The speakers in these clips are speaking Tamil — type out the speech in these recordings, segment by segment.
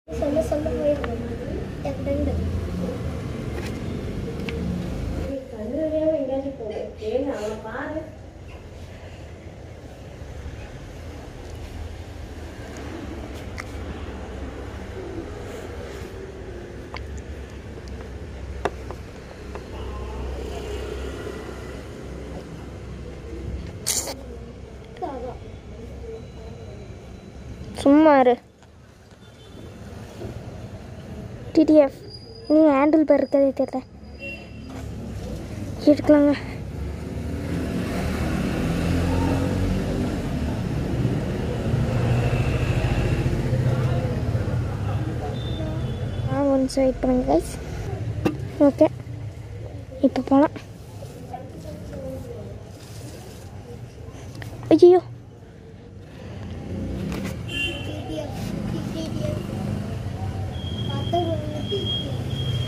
சொல்ல சொல்ல போயிடும் என் ஃப்ரெண்டு கண்ணு தெரியாம எங்கேயாச்சும் போகும் ஏங்க அவனை பாரு சும்மா இரு டிடிஎஃப் நீ ஹேண்டில் பேர் இருக்கதே தெரியல எடுக்கலாங்க ஆ ஒன் வெயிட் பண்ணுங்க கைஸ் ஓகே இப்போ போகலாம் ஐயோ டிடிஎஃப் டிடிஎஃப் பார்த்தா டிடிஎஃப்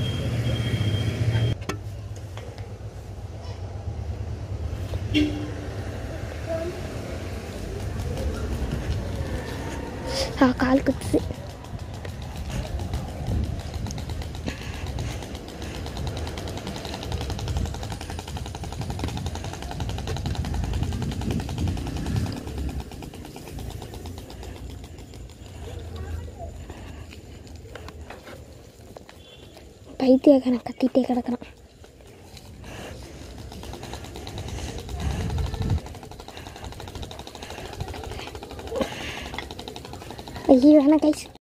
ஆ கால் குத்துது பைத்தியக்காரன் கத்திட்டே கிடக்குறான் ஐயோ வேணாம் கைஸ்